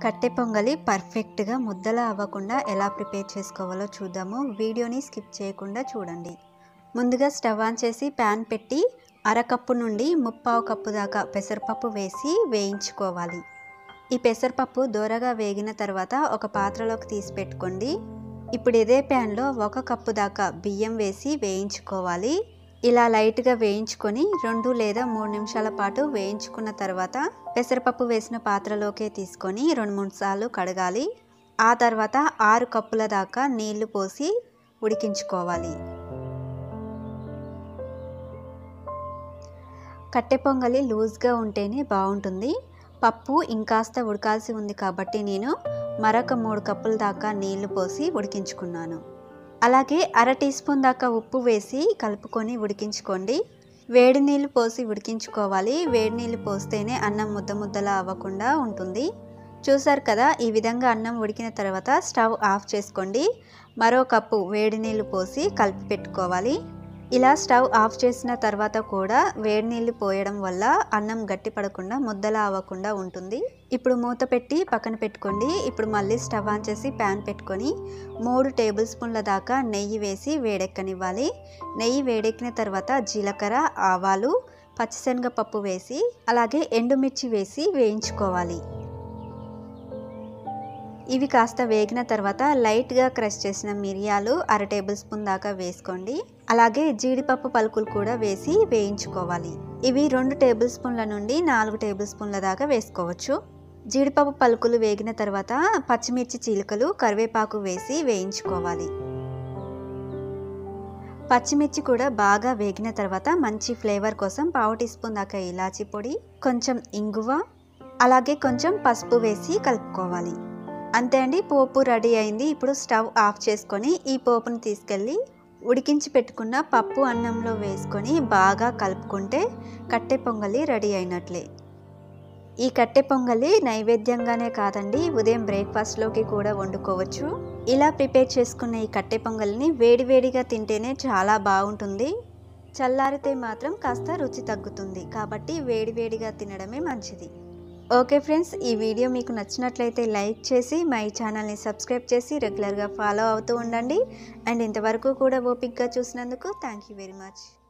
కట్టె పొంగలి పర్ఫెక్ట్గా ముద్దలా అవ్వకుండా ఎలా ప్రిపేర్ చేసుకోవాలో చూద్దాము వీడియోని స్కిప్ చేయకుండా చూడండి ముందుగా స్టవ్ ఆన్ చేసి ప్యాన్ పెట్టి అరకప్పు నుండి ముప్పావు కప్పు దాకా పెసరపప్పు వేసి వేయించుకోవాలి ఈ పెసరపప్పు దూరగా వేగిన తర్వాత ఒక పాత్రలోకి తీసి పెట్టుకోండి ఇప్పుడు ఇదే ప్యాన్లో ఒక కప్పు దాకా బియ్యం వేసి వేయించుకోవాలి ఇలా లైట్గా వేయించుకొని రెండు లేదా మూడు నిమిషాల పాటు వేయించుకున్న తర్వాత పెసరపప్పు వేసిన పాత్రలోకే తీసుకొని రెండు మూడు సార్లు కడగాలి ఆ తర్వాత ఆరు కప్పుల దాకా నీళ్లు పోసి ఉడికించుకోవాలి కట్టె పొంగలి లూజ్గా ఉంటేనే బాగుంటుంది పప్పు ఇంకాస్త ఉడకాల్సి ఉంది కాబట్టి నేను మరొక మూడు కప్పుల దాకా నీళ్లు పోసి ఉడికించుకున్నాను అలాగే అర టీ స్పూన్ దాకా ఉప్పు వేసి కలుపుకొని ఉడికించుకోండి వేడి నీళ్ళు పోసి ఉడికించుకోవాలి వేడి నీళ్ళు పోస్తేనే అన్నం ముద్ద ముద్దలా అవ్వకుండా ఉంటుంది చూసారు కదా ఈ విధంగా అన్నం ఉడికిన తర్వాత స్టవ్ ఆఫ్ చేసుకోండి మరో కప్పు వేడి నీళ్ళు పోసి కలిపి పెట్టుకోవాలి ఇలా స్టవ్ ఆఫ్ చేసిన తర్వాత కూడా వేడి నీళ్ళు పోయడం వల్ల అన్నం గట్టి పడకుండా ముద్దలా అవ్వకుండా ఉంటుంది ఇప్పుడు మూత పెట్టి పక్కన పెట్టుకోండి ఇప్పుడు మళ్ళీ స్టవ్ ఆన్ చేసి ప్యాన్ పెట్టుకొని మూడు టేబుల్ స్పూన్ల దాకా నెయ్యి వేసి వేడెక్కనివ్వాలి నెయ్యి వేడెక్కిన తర్వాత జీలకర్ర ఆవాలు పచ్చిశనగపప్పు వేసి అలాగే ఎండుమిర్చి వేసి వేయించుకోవాలి ఇవి కాస్త వేగిన తర్వాత లైట్గా క్రష్ చేసిన మిరియాలు అర టేబుల్ స్పూన్ దాకా వేసుకోండి అలాగే జీడిపప్పు పలుకులు కూడా వేసి వేయించుకోవాలి ఇవి రెండు టేబుల్ స్పూన్ల నుండి నాలుగు టేబుల్ స్పూన్ల దాకా వేసుకోవచ్చు జీడిపప్పు పలుకులు వేగిన తర్వాత పచ్చిమిర్చి చీలికలు కరివేపాకు వేసి వేయించుకోవాలి పచ్చిమిర్చి కూడా బాగా వేగిన తర్వాత మంచి ఫ్లేవర్ కోసం పావు టీ స్పూన్ దాకా ఇలాచీ పొడి కొంచెం ఇంగువ అలాగే కొంచెం పసుపు వేసి కలుపుకోవాలి అంతే అండి పోపు రెడీ అయింది ఇప్పుడు స్టవ్ ఆఫ్ చేసుకొని ఈ పోపును తీసుకెళ్ళి ఉడికించి పెట్టుకున్న పప్పు అన్నంలో వేసుకొని బాగా కలుపుకుంటే కట్టె పొంగలి రెడీ అయినట్లే ఈ కట్టె పొంగలి నైవేద్యంగానే కాదండి ఉదయం బ్రేక్ఫాస్ట్లోకి కూడా వండుకోవచ్చు ఇలా ప్రిపేర్ చేసుకున్న ఈ కట్టె పొంగల్ని వేడివేడిగా తింటేనే చాలా బాగుంటుంది చల్లారితే మాత్రం కాస్త రుచి తగ్గుతుంది కాబట్టి వేడివేడిగా తినడమే మంచిది ఓకే ఫ్రెండ్స్ ఈ వీడియో మీకు నచ్చినట్లయితే లైక్ చేసి మై ఛానల్ని సబ్స్క్రైబ్ చేసి రెగ్యులర్గా ఫాలో అవుతూ ఉండండి అండ్ ఇంతవరకు కూడా ఓపిక్గా చూసినందుకు థ్యాంక్ యూ వెరీ మచ్